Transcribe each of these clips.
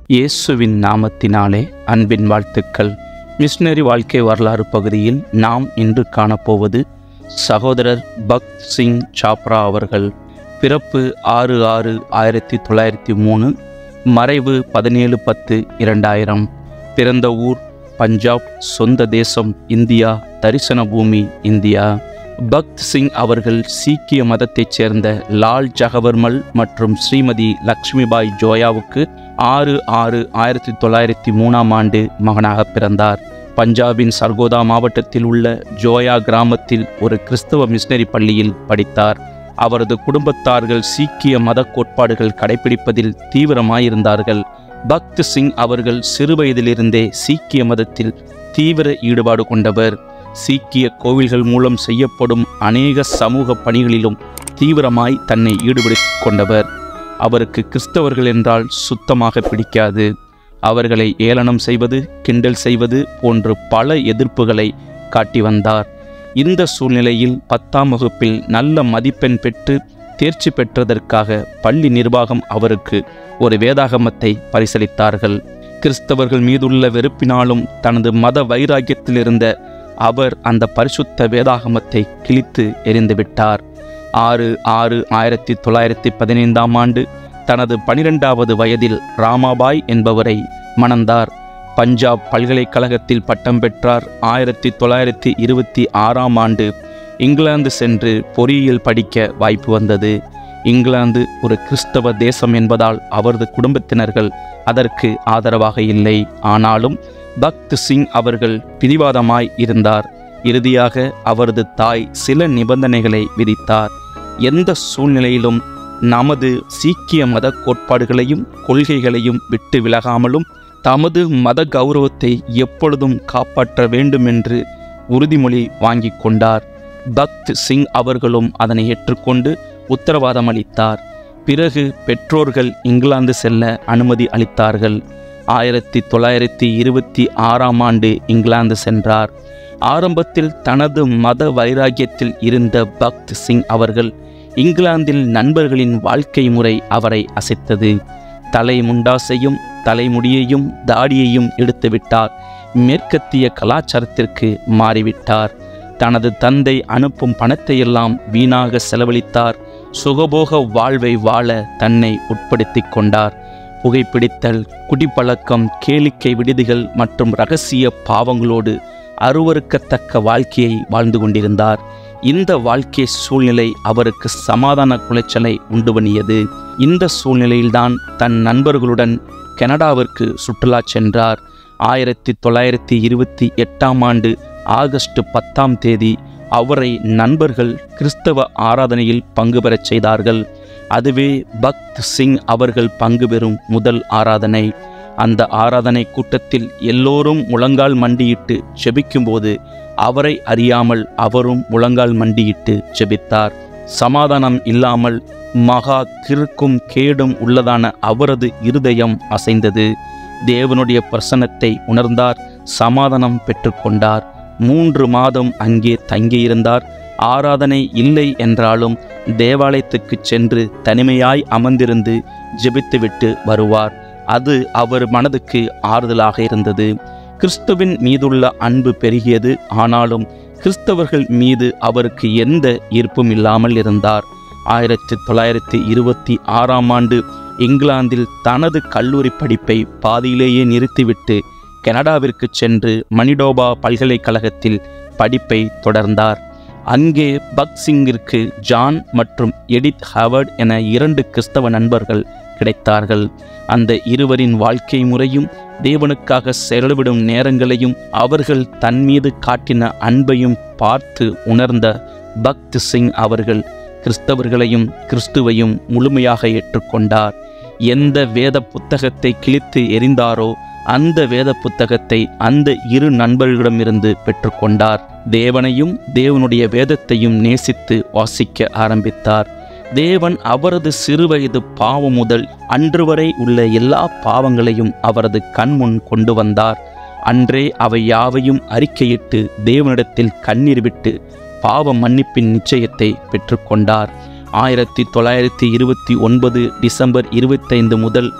இயேசுவின் நாமத்தினாலே அன்பின் வாழ்த்துக்கள் மிஷினரி வாழ்க்கை வரலாறு பகுதியில் நாம் இன்று காணப்போவது சகோதரர் பக்த் சிங் சாப்ரா அவர்கள் பிறப்பு ஆறு ஆறு ஆயிரத்தி தொள்ளாயிரத்தி மூணு மறைவு பதினேழு பத்து இரண்டாயிரம் பிறந்த ஊர் பஞ்சாப் சொந்த தேசம் இந்தியா தரிசன பூமி இந்தியா பக்த் சிங் அவர்கள் சீக்கிய மதத்தைச் சேர்ந்த லால் ஜகவர்மல் மற்றும் ஸ்ரீமதி லக்ஷ்மிபாய் ஜோயாவுக்கு ஆறு ஆறு ஆயிரத்தி தொள்ளாயிரத்தி மூணாம் ஆண்டு மகனாக பிறந்தார் பஞ்சாபின் சர்கோதா மாவட்டத்தில் உள்ள ஜோயா கிராமத்தில் ஒரு கிறிஸ்தவ மிஷனரி பள்ளியில் படித்தார் அவரது குடும்பத்தார்கள் சீக்கிய மத கோட்பாடுகள் கடைபிடிப்பதில் தீவிரமாயிருந்தார்கள் பக்த் சிங் அவர்கள் சிறுவயதிலிருந்தே சீக்கிய மதத்தில் தீவிர ஈடுபாடு கொண்டவர் சீக்கிய கோவில்கள் மூலம் செய்யப்படும் அநேக சமூக பணிகளிலும் தீவிரமாய் தன்னை ஈடுபடுத்திக் கொண்டவர் அவருக்கு கிறிஸ்தவர்கள் என்றால் சுத்தமாக பிடிக்காது அவர்களை ஏளனம் செய்வது கிண்டல் செய்வது போன்று பல எதிர்ப்புகளை காட்டி வந்தார் இந்த சூழ்நிலையில் பத்தாம் வகுப்பில் நல்ல மதிப்பெண் பெற்று தேர்ச்சி பெற்றதற்காக பள்ளி நிர்வாகம் அவருக்கு ஒரு வேதாகமத்தை பரிசளித்தார்கள் கிறிஸ்தவர்கள் மீதுள்ள வெறுப்பினாலும் தனது மத வைராக்கியத்தில் இருந்த அவர் அந்த பரிசுத்த வேதாகமத்தை கிழித்து எறிந்துவிட்டார் ஆறு ஆறு ஆயிரத்தி தொள்ளாயிரத்தி பதினைந்தாம் ஆண்டு தனது பனிரெண்டாவது வயதில் ராமாபாய் என்பவரை மணந்தார் பஞ்சாப் பல்கலைக்கழகத்தில் பட்டம் பெற்றார் ஆயிரத்தி தொள்ளாயிரத்தி இருபத்தி ஆறாம் ஆண்டு இங்கிலாந்து சென்று பொறியியல் படிக்க வாய்ப்பு வந்தது இங்கிலாந்து ஒரு கிறிஸ்தவ தேசம் என்பதால் அவரது குடும்பத்தினர்கள் அதற்கு ஆதரவாக இல்லை ஆனாலும் பக்த் சிங் அவர்கள் பிடிவாதமாய் இருந்தார் இறுதியாக அவரது தாய் சில நிபந்தனைகளை விதித்தார் எந்த சூழ்நிலையிலும் நமது சீக்கிய மத கோட்பாடுகளையும் கொள்கைகளையும் விட்டு விலகாமலும் தமது மத கௌரவத்தை எப்பொழுதும் காப்பாற்ற வேண்டுமென்று உறுதிமொழி வாங்கிக் கொண்டார் பக்த் சிங் அவர்களும் அதனை ஏற்றுக்கொண்டு உத்தரவாதம் அளித்தார் பிறகு பெற்றோர்கள் இங்கிலாந்து செல்ல அனுமதி அளித்தார்கள் ஆயிரத்தி தொள்ளாயிரத்தி இருபத்தி ஆறாம் ஆண்டு இங்கிலாந்து சென்றார் ஆரம்பத்தில் தனது மத வைராக்கியத்தில் இருந்த பக்த் சிங் அவர்கள் இங்கிலாந்தில் நண்பர்களின் வாழ்க்கை முறை அவரை அசைத்தது தலை முண்டாசையும் தலைமுடியையும் தாடியையும் எடுத்துவிட்டார் மேற்கத்திய கலாச்சாரத்திற்கு மாறிவிட்டார் தனது தந்தை அனுப்பும் பணத்தையெல்லாம் வீணாக செலவழித்தார் சுகபோக வாழ்வை வாழ தன்னை உட்படுத்திக் கொண்டார் புகைப்பிடித்தல் குடிப்பழக்கம் கேளிக்கை விடுதிகள் மற்றும் இரகசிய பாவங்களோடு அருவறுக்கத்தக்க வாழ்க்கையை வாழ்ந்து கொண்டிருந்தார் இந்த வாழ்க்கை சூழ்நிலை அவருக்கு சமாதான குலைச்சலை உண்டு பண்ணியது இந்த சூழ்நிலையில்தான் தன் நண்பர்களுடன் கனடாவிற்கு சுற்றுலா சென்றார் ஆயிரத்தி தொள்ளாயிரத்தி இருபத்தி எட்டாம் ஆண்டு ஆகஸ்ட் பத்தாம் தேதி அவரை நண்பர்கள் கிறிஸ்தவ ஆராதனையில் பங்கு பெறச் செய்தார்கள் அதுவே பக்த் சிங் அவர்கள் பங்கு பெறும் முதல் ஆராதனை அந்த ஆராதனை கூட்டத்தில் எல்லோரும் முழங்கால் மண்டியிட்டு செபிக்கும்போது அவரை அறியாமல் அவரும் முழங்கால் மண்டியிட்டு செபித்தார் சமாதானம் இல்லாமல் மகா கிறுக்கும் கேடும் உள்ளதான அவரது இருதயம் அசைந்தது தேவனுடைய பிரசன்னத்தை உணர்ந்தார் சமாதானம் பெற்றுக்கொண்டார் மூன்று மாதம் அங்கே தங்கியிருந்தார் ஆராதனை இல்லை என்றாலும் தேவாலயத்துக்கு சென்று தனிமையாய் அமர்ந்திருந்து ஜெபித்துவிட்டு வருவார் அது அவர் மனதுக்கு ஆறுதலாக இருந்தது கிறிஸ்துவின் மீதுள்ள அன்பு பெருகியது ஆனாலும் கிறிஸ்தவர்கள் மீது அவருக்கு எந்த ஈர்ப்பும் இல்லாமல் இருந்தார் ஆயிரத்தி தொள்ளாயிரத்தி இருபத்தி ஆறாம் ஆண்டு இங்கிலாந்தில் தனது கல்லூரி படிப்பை பாதியிலேயே நிறுத்திவிட்டு கனடாவிற்கு சென்று மணிடோபா பல்கலைக்கழகத்தில் படிப்பை தொடர்ந்தார் அங்கே பக்சிங்கிற்கு ஜான் மற்றும் எடித் ஹவர்ட் என இரண்டு கிறிஸ்தவ நண்பர்கள் கிடைத்தார்கள் அந்த இருவரின் வாழ்க்கை முறையும் தேவனுக்காக செலவிடும் நேரங்களையும் அவர்கள் தன் மீது காட்டின அன்பையும் பார்த்து உணர்ந்த பக்த் சிங் அவர்கள் கிறிஸ்தவர்களையும் கிறிஸ்துவையும் முழுமையாக ஏற்றுக்கொண்டார் எந்த வேத புத்தகத்தை கிழித்து எறிந்தாரோ அந்த வேத புத்தகத்தை அந்த இரு நண்பர்களிடமிருந்து பெற்றுக்கொண்டார் தேவனையும் தேவனுடைய வேதத்தையும் நேசித்து வாசிக்க ஆரம்பித்தார் தேவன் அவரது சிறுவயது பாவம் முதல் அன்று வரை உள்ள எல்லா பாவங்களையும் அவரது கண்முன் கொண்டு வந்தார் அன்றே அவை யாவையும் அறிக்கையிட்டு தேவனிடத்தில் கண்ணீர் விட்டு பாவ மன்னிப்பின் நிச்சயத்தை பெற்றுக்கொண்டார் ஆயிரத்தி தொள்ளாயிரத்தி இருபத்தி ஒன்பது டிசம்பர் இருபத்தைந்து முதல்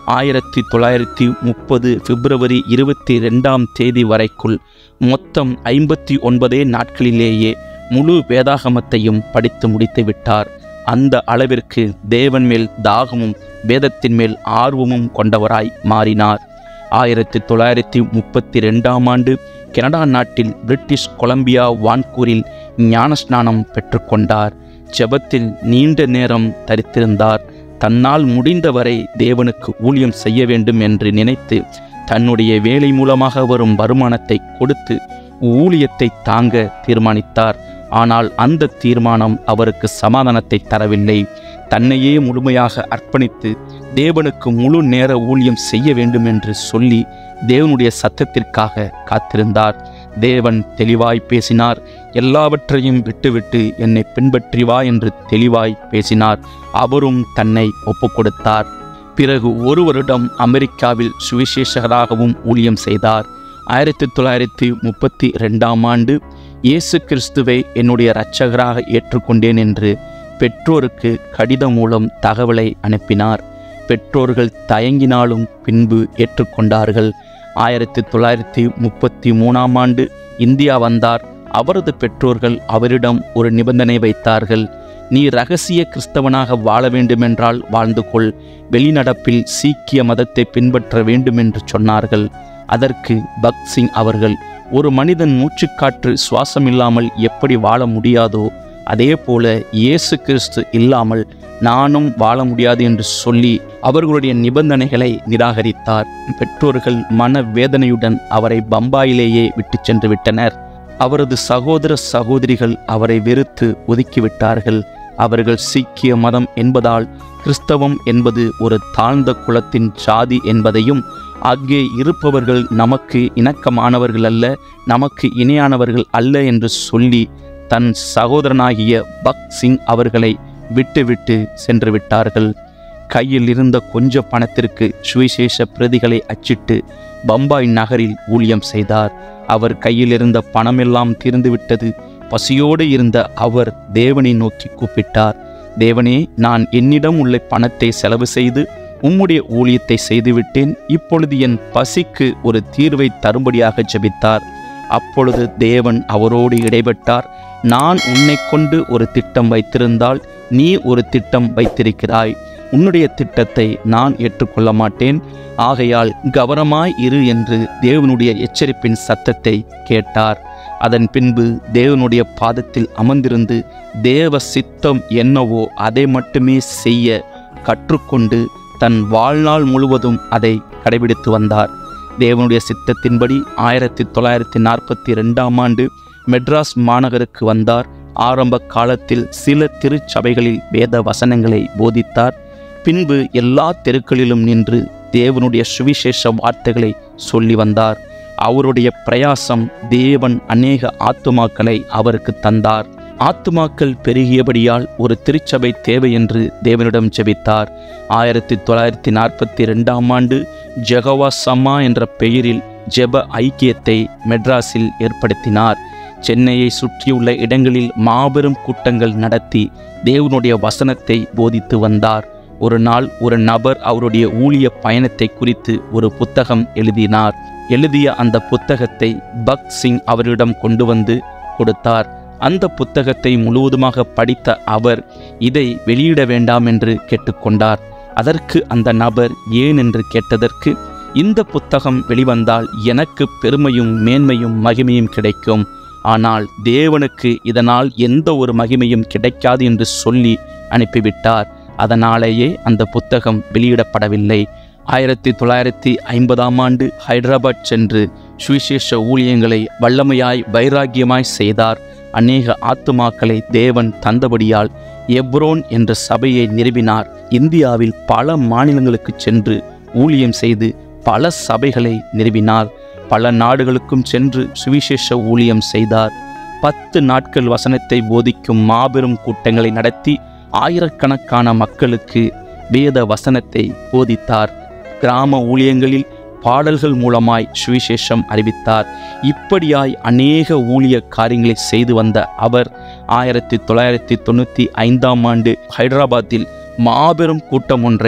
ஆயிரத்தி தொள்ளாயிரத்தி முப்பது பிப்ரவரி இருபத்தி ரெண்டாம் தேதி வரைக்குள் மொத்தம் ஐம்பத்தி ஒன்பதே நாட்களிலேயே முழு வேதாகமத்தையும் படித்து முடித்து விட்டார் அந்த அளவிற்கு தேவன் மேல் தாகமும் வேதத்தின் மேல் ஆர்வமும் கொண்டவராய் மாறினார் ஆயிரத்தி தொள்ளாயிரத்தி முப்பத்தி ரெண்டாம் ஆண்டு கனடா நாட்டில் பிரிட்டிஷ் கொலம்பியா வான்கூரில் ஞானஸ்நானம் பெற்றுக்கொண்டார் ஜெபத்தில் நீண்ட நேரம் தரித்திருந்தார் தன்னால் முடிந்தவரை தேவனுக்கு ஊழியம் செய்ய வேண்டும் என்று நினைத்து தன்னுடைய வேலை மூலமாக வரும் வருமானத்தை கொடுத்து ஊழியத்தை தாங்க தீர்மானித்தார் ஆனால் அந்த தீர்மானம் அவருக்கு சமாதானத்தை தரவில்லை தன்னையே முழுமையாக அர்ப்பணித்து தேவனுக்கு முழு நேர ஊழியம் செய்ய வேண்டும் என்று சொல்லி தேவனுடைய சத்தத்திற்காக காத்திருந்தார் தேவன் தெளிவாய் பேசினார் எல்லாவற்றையும் விட்டுவிட்டு என்னை பின்பற்றி வா என்று தெளிவாய் பேசினார் அவரும் தன்னை ஒப்புக்கொடுத்தார் பிறகு ஒரு வருடம் அமெரிக்காவில் சுவிசேஷகராகவும் ஊழியம் செய்தார் ஆயிரத்தி தொள்ளாயிரத்தி முப்பத்தி ரெண்டாம் ஆண்டு இயேசு கிறிஸ்துவை என்னுடைய இரட்சகராக ஏற்றுக்கொண்டேன் என்று பெற்றோருக்கு கடிதம் மூலம் தகவலை அனுப்பினார் பெற்றோர்கள் தயங்கினாலும் பின்பு ஏற்றுக்கொண்டார்கள் ஆயிரத்தி தொள்ளாயிரத்தி முப்பத்தி மூணாம் ஆண்டு இந்தியா வந்தார் அவரது பெற்றோர்கள் அவரிடம் ஒரு நிபந்தனை வைத்தார்கள் நீ ரகசிய கிறிஸ்தவனாக வாழ வேண்டுமென்றால் வாழ்ந்து கொள் வெளிநடப்பில் சீக்கிய மதத்தை பின்பற்ற வேண்டுமென்று சொன்னார்கள் அதற்கு பக்த் சிங் அவர்கள் ஒரு மனிதன் மூச்சுக்காற்று சுவாசம் இல்லாமல் எப்படி வாழ முடியாதோ அதே போல இயேசு கிறிஸ்து இல்லாமல் நானும் வாழ முடியாது என்று சொல்லி அவர்களுடைய நிபந்தனைகளை நிராகரித்தார் பெற்றோர்கள் மன வேதனையுடன் அவரை பம்பாயிலேயே விட்டு சென்று விட்டனர் அவரது சகோதர சகோதரிகள் அவரை வெறுத்து ஒதுக்கிவிட்டார்கள் அவர்கள் சீக்கிய மதம் என்பதால் கிறிஸ்தவம் என்பது ஒரு தாழ்ந்த குலத்தின் சாதி என்பதையும் அங்கே இருப்பவர்கள் நமக்கு இணக்கமானவர்கள் அல்ல நமக்கு இணையானவர்கள் அல்ல என்று சொல்லி தன் சகோதரனாகிய பக் சிங் அவர்களை விட்டுவிட்டு சென்று விட்டார்கள் கையில் இருந்த கொஞ்ச பணத்திற்கு சுவிசேஷ பிரதிகளை அச்சிட்டு பம்பாய் நகரில் ஊழியம் செய்தார் அவர் கையில் இருந்த பணமெல்லாம் தீர்ந்துவிட்டது பசியோடு இருந்த அவர் தேவனை நோக்கி கூப்பிட்டார் தேவனே நான் என்னிடம் உள்ள பணத்தை செலவு செய்து உம்முடைய ஊழியத்தை செய்துவிட்டேன் இப்பொழுது என் பசிக்கு ஒரு தீர்வை தரும்படியாக ஜெபித்தார் அப்பொழுது தேவன் அவரோடு இடைப்பட்டார் நான் உன்னை கொண்டு ஒரு திட்டம் வைத்திருந்தால் நீ ஒரு திட்டம் வைத்திருக்கிறாய் உன்னுடைய திட்டத்தை நான் ஏற்றுக்கொள்ள மாட்டேன் ஆகையால் கவனமாய் இரு என்று தேவனுடைய எச்சரிப்பின் சத்தத்தை கேட்டார் அதன் பின்பு தேவனுடைய பாதத்தில் அமர்ந்திருந்து தேவ சித்தம் என்னவோ அதை மட்டுமே செய்ய கற்றுக்கொண்டு தன் வாழ்நாள் முழுவதும் அதை கடைபிடித்து வந்தார் தேவனுடைய சித்தத்தின்படி ஆயிரத்தி தொள்ளாயிரத்தி நாற்பத்தி ரெண்டாம் ஆண்டு மெட்ராஸ் மாநகருக்கு வந்தார் ஆரம்ப காலத்தில் சில திருச்சபைகளில் வேத வசனங்களை போதித்தார் பின்பு எல்லா தெருக்களிலும் நின்று தேவனுடைய சுவிசேஷ வார்த்தைகளை சொல்லி வந்தார் அவருடைய பிரயாசம் தேவன் அநேக ஆத்துமாக்களை அவருக்கு தந்தார் ஆத்துமாக்கள் பெருகியபடியால் ஒரு திருச்சபை தேவை என்று தேவனிடம் ஜெபித்தார் ஆயிரத்தி தொள்ளாயிரத்தி நாற்பத்தி ரெண்டாம் ஆண்டு ஜெகவா சம்மா என்ற பெயரில் ஜெப ஐக்கியத்தை மெட்ராஸில் ஏற்படுத்தினார் சென்னையை சுற்றியுள்ள இடங்களில் மாபெரும் கூட்டங்கள் நடத்தி தேவனுடைய வசனத்தை போதித்து வந்தார் ஒரு நாள் ஒரு நபர் அவருடைய ஊழிய பயணத்தை குறித்து ஒரு புத்தகம் எழுதினார் எழுதிய அந்த புத்தகத்தை பக் சிங் அவரிடம் கொண்டு வந்து கொடுத்தார் அந்த புத்தகத்தை முழுவதுமாக படித்த அவர் இதை வெளியிட வேண்டாம் என்று கேட்டுக்கொண்டார் அதற்கு அந்த நபர் ஏன் என்று கேட்டதற்கு இந்த புத்தகம் வெளிவந்தால் எனக்கு பெருமையும் மேன்மையும் மகிமையும் கிடைக்கும் ஆனால் தேவனுக்கு இதனால் எந்த ஒரு மகிமையும் கிடைக்காது என்று சொல்லி அனுப்பிவிட்டார் அதனாலேயே அந்த புத்தகம் வெளியிடப்படவில்லை ஆயிரத்தி தொள்ளாயிரத்தி ஐம்பதாம் ஆண்டு ஹைதராபாத் சென்று சுவிசேஷ ஊழியங்களை வல்லமையாய் வைராக்கியமாய் செய்தார் அநேக ஆத்துமாக்களை தேவன் தந்தபடியால் எப்ரோன் என்ற சபையை நிறுவினார் இந்தியாவில் பல மாநிலங்களுக்கு சென்று ஊழியம் செய்து பல சபைகளை நிறுவினார் பல நாடுகளுக்கும் சென்று சுவிசேஷ ஊழியம் செய்தார் பத்து நாட்கள் வசனத்தை போதிக்கும் மாபெரும் கூட்டங்களை நடத்தி ஆயிரக்கணக்கான மக்களுக்கு வேத வசனத்தை போதித்தார் கிராம ஊழியங்களில் பாடல்கள் மூலமாய் சுவிசேஷம் அறிவித்தார் இப்படியாய் அநேக ஊழிய காரியங்களை செய்து வந்த அவர் ஆயிரத்தி தொள்ளாயிரத்தி தொண்ணூற்றி ஐந்தாம் ஆண்டு ஹைதராபாத்தில் மாபெரும் கூட்டம் ஒன்றை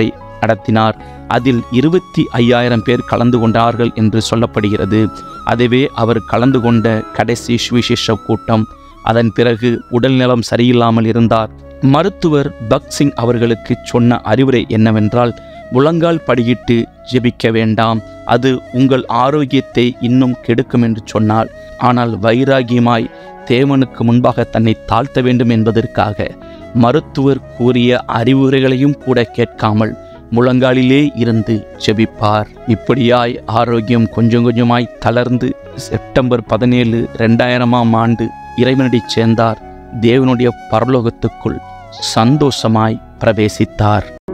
நடத்தினார் அதில் இருபத்தி ஐயாயிரம் பேர் கலந்து கொண்டார்கள் என்று சொல்லப்படுகிறது அதுவே அவர் கலந்து கொண்ட கடைசி சுவிசேஷ கூட்டம் அதன் பிறகு உடல்நலம் சரியில்லாமல் இருந்தார் மருத்துவர் பக்சிங் அவர்களுக்கு சொன்ன அறிவுரை என்னவென்றால் முழங்கால் படியிட்டு ஜெபிக்க வேண்டாம் அது உங்கள் ஆரோக்கியத்தை இன்னும் கெடுக்கும் என்று சொன்னார் ஆனால் வைராகியமாய் தேவனுக்கு முன்பாக தன்னை தாழ்த்த வேண்டும் என்பதற்காக மருத்துவர் கூறிய அறிவுரைகளையும் கூட கேட்காமல் முழங்காலிலே இருந்து ஜெபிப்பார் இப்படியாய் ஆரோக்கியம் கொஞ்சம் கொஞ்சமாய் தளர்ந்து செப்டம்பர் பதினேழு ரெண்டாயிரமாம் ஆண்டு இறைவனடி சேர்ந்தார் தேவனுடைய பரலோகத்துக்குள் சந்தோஷமாய் பிரவேசித்தார்